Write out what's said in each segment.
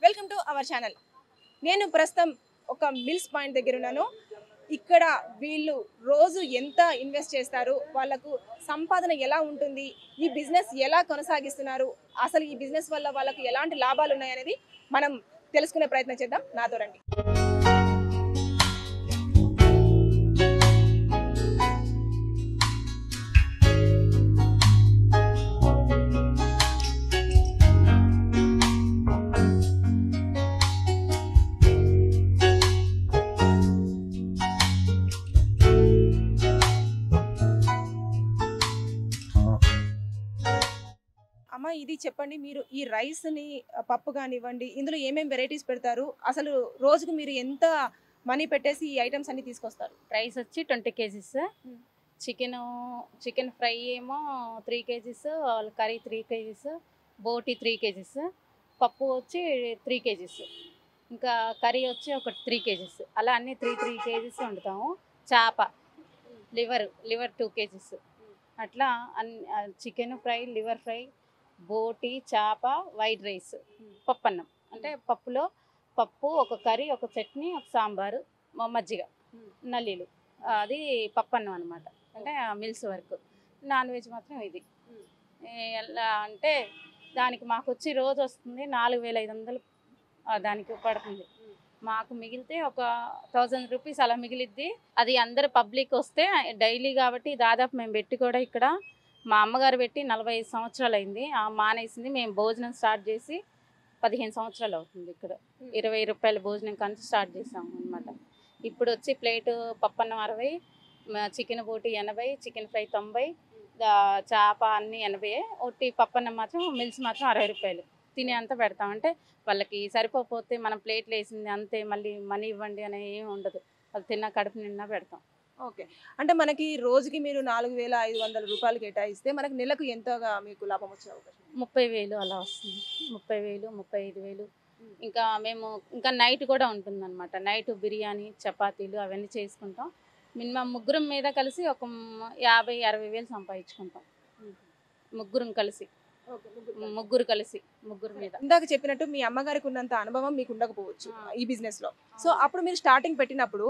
Welcome to our channel నేను ప్రస్తుతం ఒక మిల్స్ పాయింట్ దగ్గర ఉన్నాను ఇక్కడ వీళ్ళు రోజు ఎంత ఇన్వెస్ట్ చేస్తారు వాళ్ళకు సంపాదన ఎలా ఉంటుంది ఈ బిజినెస్ ఎలా కొనసాగిస్తున్నారు అసలు ఈ బిజినెస్ వల్ల వాళ్ళకు ఎలాంటి లాభాలు ఉన్నాయనేది మనం తెలుసుకునే ప్రయత్నం చేద్దాం నాతో రండి అమ్మ ఇది చెప్పండి మీరు ఈ రైస్ ని ఆ, పప్పు కానివ్వండి ఇందులో ఏమేమి వెరైటీస్ పెడతారు అసలు రోజుకు మీరు ఎంత మనీ పెట్టేసి ఈ ఐటమ్స్ అన్ని తీసుకొస్తారు రైస్ వచ్చి twenty KGs Hmm. Chicken chicken fry ఏమో three KGs curry three KGs బోటి త్రీ కేజీస్ పప్పు వచ్చి త్రీ కేజీస్ ఇంకా కర్రీ వచ్చి ఒక త్రీ కేజీస్ అలా అన్ని త్రీ త్రీ కేజీస్ వండుతాము చేప లివర్ లివర్ టూ కేజీస్ అట్లా అన్ని చికెన్ ఫ్రై లివర్ ఫ్రై బోటి చేప వైట్ రైస్ పప్పు అన్నం అంటే పప్పులో పప్పు ఒక కర్రీ ఒక చట్నీ ఒక సాంబారు మ- మజ్జిగ నల్లీలు అది పప్పు అన్నం అనమాట అంటే మిల్స్ వరకు నాన్ వెజ్ మాత్రం ఇది ఏ, ఎలా అంటే దానికి మాకు వచ్చి రోజు వస్తుంది నాలుగు వేల ఐదు వందలు ఆ, దానికి పడుతుంది మాకు మిగిలితే ఒక థౌజండ్ రూపీస్ అలా మిగిలిద్ది అది అందరు పబ్లిక్ వస్తే డైలీ కాబట్టి దాదాపు మేము పెట్టి కూడా ఇక్కడ మా అమ్మగారు పెట్టి నలభై ఐదు సంవత్సరాలు అయింది ఆ మానేసింది మేము భోజనం స్టార్ట్ చేసి పదిహేను సంవత్సరాలు అవుతుంది ఇక్కడ ఇరవై రూపాయల భోజనం కానీ స్టార్ట్ చేసాము అనమాట ఇప్పుడు వచ్చి ప్లేట్ పప్పన్నం అరవై మ- చికెన్ బోటి ఎనభై చికెన్ ఫ్రై తొంభై దా- చేప అన్ని ఎనభై ఒట్టి పప్పన్నం మాత్రం మిల్స్ మాత్రం అరవై రూపాయలు తినే అంత పెడతాం అంటే వాళ్ళకి సరిపోతే మనం ప్లేట్లు వేసింది అంతే మళ్ళీ మనీ ఇవ్వండి అనే ఏమి ఉండదు వాళ్ళు తిన్న కడుపు నిండా పెడతాం ఓకే అంటే మనకి రోజుకి మీరు నాలుగు వేల ఐదు వందల రూపాయలు కేటాయిస్తే మనకి నెలకు ఎంతగా మీకు లాభం వచ్చే అవకాశం ఉంది? ముప్పై వేలు అలా వస్తుంది ముప్పై వేలు ముప్పై ఐదు వేలు ఇంకా మేము ఇంకా నైట్ కూడా ఉంటుందన్నమాట నైట్ బిర్యానీ చపాతీలు అవన్నీ చేసుకుంటాం మినిమం ముగ్గురం మీద కలిసి ఒక మ్- యాభై అరవై వేలు సంపాదించుకుంటాం ముగ్గురం కలిసి ముగ్గురు కలిసి ముగ్గురు మీద ఇందాక చెప్పినట్టు మీ అమ్మగారికి ఉన్నంత అనుభవం మీకు ఉండకపోవచ్చు ఆ. ఈ బిజినెస్ లో సో అప్పుడు మీరు స్టార్టింగ్ పెట్టినప్పుడు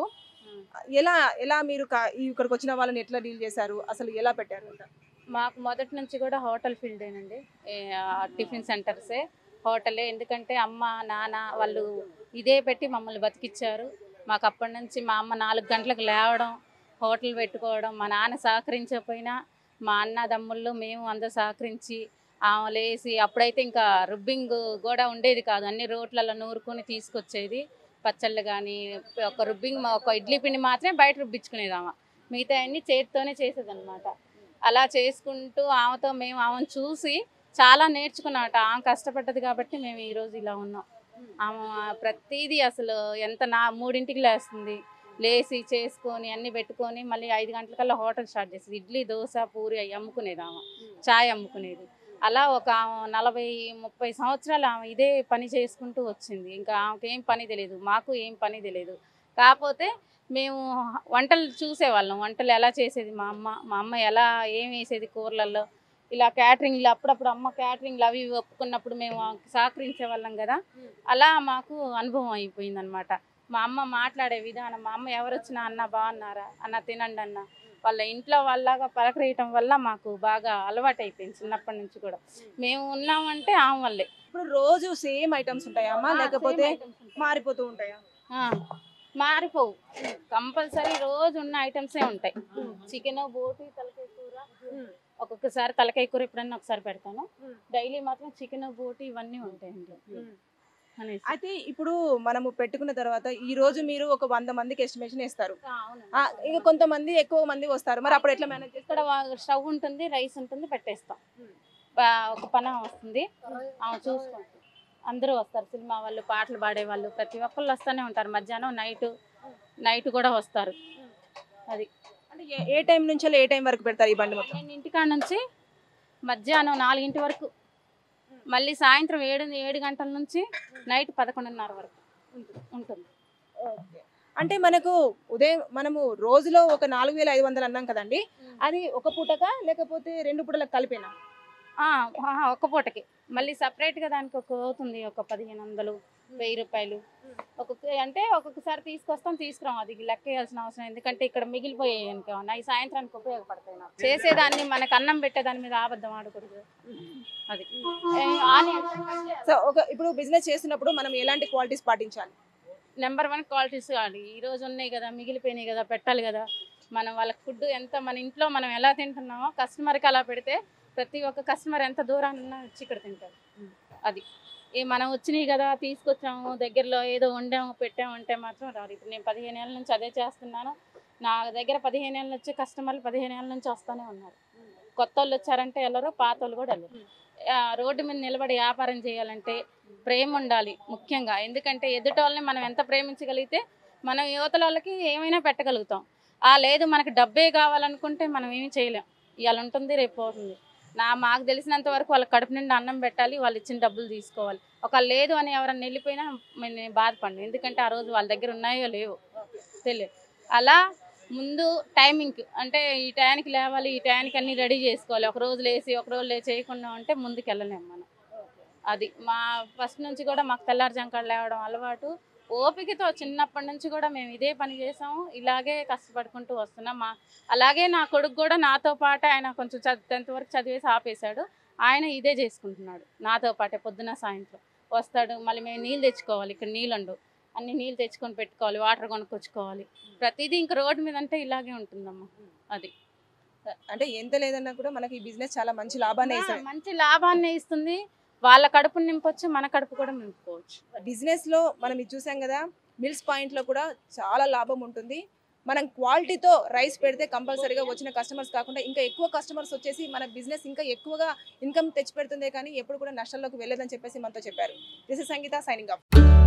ఎలా ఎలా మీరు కా- ఈ ఇక్కడికి వచ్చిన వాళ్ళని ఎట్లా డీల్ చేశారు అసలు ఎలా పెట్టారు అంట? మాకు మొదటి నుంచి కూడా హోటల్ ఫీల్డేనండి ఏ, ఆ, టిఫిన్ సెంటర్సే హోటలే ఎందుకంటే అమ్మ నాన్న వాళ్ళు ఇదే పెట్టి మమ్మల్ని బతికిచ్చారు మాకు అప్పటి నుంచి మా అమ్మ నాలుగు గంటలకు లేవడం హోటల్ పెట్టుకోవడం మా నాన్న సహకరించకపోయినా మా అన్న దమ్ముళ్ళు మేము అందరూ సహకరించి ఆమె లేసి అప్పుడైతే ఇంకా రుబ్బింగ్ కూడా ఉండేది కాదు అన్ని రోట్లలో నూరుకొని తీసుకొచ్చేది పచ్చళ్ళు కానీ ఒక రుబ్బింగ్ మా- ఒక ఇడ్లీ పిండి మాత్రమే బయట రుబ్బించుకునేది ఆమె మిగతా అన్ని చేతితోనే చేసేదన్నమాట అలా చేసుకుంటూ ఆమెతో మేము ఆమెను చూసి చాలా నేర్చుకున్నమాట ఆమె కష్టపడ్డది కాబట్టి మేము ఈరోజు ఇలా ఉన్నాం ఆమె ప్రతిదీ అసలు ఎంత నా మూడింటికి లేస్తుంది లేచి చేసుకొని అన్ని పెట్టుకొని మళ్ళీ ఐదు గంటలకల్లా హోటల్ స్టార్ట్ చేసేది ఇడ్లీ దోశ పూరి అవి అమ్ముకునేది ఆమె చాయ్ అమ్ముకునేది అలా ఒక ఆమె నలభై ముప్పై సంవత్సరాలు ఆమె ఇదే పని చేసుకుంటూ వచ్చింది ఇంకా ఆమెకి ఏం పని తెలియదు మాకు ఏం పని తెలియదు కాకపోతే మేము వంటలు చూసేవాళ్ళం వంటలు ఎలా చేసేది మా అమ్మ మా అమ్మ ఎలా ఏం వేసేది కూరలలో ఇలా క్యాటరింగ్లు అప్పుడప్పుడు అమ్మ క్యాటరింగ్లు అవి ఇవి ఒప్పుకున్నప్పుడు మేము సహకరించే వాళ్ళం కదా అలా మాకు అనుభవం అయిపోయింది అనమాట మా అమ్మ మాట్లాడే విధానం మా అమ్మ ఎవరు వచ్చినా అన్న బాగున్నారా అన్న తినండి అన్న వాళ్ళ ఇంట్లో వాళ్ళగా పలకరేయటం వల్ల మాకు బాగా అలవాటు అయిపోయింది చిన్నప్పటి నుంచి కూడా మేము ఉన్నామంటే ఆమె వల్లే ఇప్పుడు రోజు సేమ్ ఐటమ్స్ ఉంటాయా అమ్మా లేకపోతే Same items ఉంటాయి. మారిపోతూ ఉంటాయా ఆ, మారిపోవు కంపల్సరీ రోజు ఉన్న ఐటమ్సే ఉంటాయి చికెన్ బోటి తలకాయ కూర ఒక్కొక్కసారి తలకాయ కూర ఎప్పుడన్నా ఒకసారి పెడతాను మ్మ్. డైలీ మాత్రం చికెన్ బోటి ఇవన్నీ ఉంటాయండి అనేసి అయితే ఇప్పుడు మనము పెట్టుకున్న తర్వాత ఈ రోజు మీరు ఒక వంద మందికి ఎస్టిమేషన్ ఇస్తారు ఆ, అవునండి. ఆ, ఇక కొంతమంది ఎక్కువ మంది వస్తారు మరి అప్పుడు ఎట్లా మేనేజ్ ఇక్కడ వా- స్టవ్ ఉంటుంది రైస్ ఉంటుంది పెట్టేస్తాం మ్మ్. బా- ఒక పని ఆమె వస్తుంది ఆమె చూసుకుంటుంది అందరూ వస్తారు సినిమా వాళ్ళు పాటలు పాడేవాళ్ళు ప్రతి ఒక్కళ్ళు వస్తూనే ఉంటారు మధ్యాహ్నం నైట్ నైట్ కూడా వస్తారు అది అంటే ఏ- ఏ టైం నుంచి ఏ టైం వరకు పెడతారు ఈ బండి మొత్తం నేను ఇంటికాడ నుంచి మధ్యాహ్నం నాలుగింటి వరకు మళ్ళీ సాయంత్రం ఏడు ఏడు గంటల నుంచి నైట్ పదకొండున్నర వరకు ఉంటుంది అంటే మనకు ఉదయం మనము రోజులో ఒక నాలుగు వేల ఐదు వందలు అన్నాం కదండి అది ఒక పూటక లేకపోతే రెండు పూటలకు కలిపేనా ఆ, ఆహా, ఒక్క పూటకి మళ్ళీ సపరేట్గా దానికి ఒక అవుతుంది ఒక పదిహేను వందలు వెయ్యి రూపాయలు ఒక్కొక్క అంటే ఒక్కొక్కసారి తీసుకొస్తాం తీసుకురాం అది లెక్క వేయాల్సిన అవసరం ఎందుకంటే ఇక్కడ మిగిలిపోయాయి అనుకోమన్నా ఈ సాయంత్రానికి ఉపయోగపడతాయి నాకు చేసేదాన్ని మనకు అన్నం పెట్టేదాని మీద అబద్ధం ఆడకూడదు అది ఏ, ఆనియన్స్ సో ఒక ఇప్పుడు బిజినెస్ చేస్తున్నప్పుడు మనం ఎలాంటి క్వాలిటీస్ పాటించాలి నెంబర్ వన్ క్వాలిటీస్ కావాలి ఈ రోజు ఉన్నాయి కదా మిగిలిపోయినాయి కదా పెట్టాలి కదా మనం వాళ్ళకి ఫుడ్ ఎంత మన ఇంట్లో మనం ఎలా తింటున్నామో కస్టమర్కి అలా పెడితే ప్రతి ఒక్క కస్టమర్ ఎంత దూరాన్ని ఉన్నా వచ్చి ఇక్కడ తింటారు అది ఏ మనం వచ్చినాయి కదా తీసుకొచ్చాము దగ్గరలో ఏదో వండాము పెట్టాము అంటే మాత్రం రాదు ఇప్పుడు నేను పదిహేను ఏళ్ళ నుంచి అదే చేస్తున్నాను నా దగ్గర పదిహేను ఏళ్ళ నుంచి కస్టమర్లు పదిహేను ఏళ్ళ నుంచి వస్తూనే ఉన్నారు కొత్త వాళ్ళు వచ్చారంటే వెళ్ళరు పాత వాళ్ళు కూడా వెళ్ళరు ఆ, రోడ్డు మీద నిలబడి వ్యాపారం చేయాలంటే ప్రేమ ఉండాలి ముఖ్యంగా ఎందుకంటే ఎదుటి వాళ్ళని మనం ఎంత ప్రేమించగలిగితే మనం యువతల వాళ్ళకి ఏమైనా పెట్టగలుగుతాం ఆ లేదు మనకి డబ్బే కావాలనుకుంటే మనం ఏమీ చేయలేం ఇవాళ ఉంటుంది రేపు పోతుంది నా మాకు తెలిసినంత వరకు వాళ్ళ కడుపు నిండా అన్నం పెట్టాలి వాళ్ళు ఇచ్చిన డబ్బులు తీసుకోవాలి ఒక లేదు అని ఎవరైనా వెళ్ళిపోయినా నేను బాధపడను ఎందుకంటే ఆ రోజు వాళ్ళ దగ్గర ఉన్నాయో లేవో తెలియదు అలా ముందు టైమింగ్ అంటే ఈ టయానికి లేవాలి ఈ టయానికి అన్ని రెడీ చేసుకోవాలి ఒక రోజు లేసి ఒక రోజు లే చేయకుండా ఉంటే ముందుకు వెళ్ళలేము మనం అది మా ఫస్ట్ నుంచి కూడా మాకు తెల్లారుజంకాడు లేవడం అలవాటు ఓపికతో చిన్నప్పటి నుంచి కూడా మేము ఇదే పని చేసాము ఇలాగే కష్టపడుకుంటూ వస్తున్నాం మా అలాగే నా కొడుకు కూడా నాతో పాటు ఆయన కొంచెం చదువు టెన్త్ వరకు చదివేసి ఆపేశాడు ఆయన ఇదే చేసుకుంటున్నాడు నాతో పాటే పొద్దున సాయంత్రం వస్తాడు మళ్ళీ మేము నీళ్ళు తెచ్చుకోవాలి ఇక్కడ నీళ్ళు ఉండవు అన్ని నీళ్ళు తెచ్చుకొని పెట్టుకోవాలి వాటర్ కొనుక్కొచ్చుకోవాలి ప్రతిదీ ఇంక రోడ్డు మీద అంటే ఇలాగే ఉంటుందమ్మా అది అంటే ఎంత లేదన్నా కూడా మనకి ఈ బిజినెస్ చాలా మంచి లాభాన్ని ఆ, ఇస్తుంది మంచి లాభాన్ని ఇస్తుంది వాళ్ళ కడుపుని నింపొచ్చు మన కడుపు కూడా నింపుకోవచ్చు బిజినెస్ లో మనం ఇది చూసాం కదా మిల్స్ పాయింట్ లో కూడా చాలా లాభం ఉంటుంది మనం క్వాలిటీతో రైస్ పెడితే కంపల్సరీగా వచ్చిన కస్టమర్స్ కాకుండా ఇంకా ఎక్కువ కస్టమర్స్ వచ్చేసి మన బిజినెస్ ఇంకా ఎక్కువగా ఇన్కమ్ తెచ్చి పెడుతుందే కానీ ఎప్పుడు కూడా నష్టాల్లోకి వెళ్ళదని చెప్పేసి మనతో చెప్పారు this is Sangeetha signing up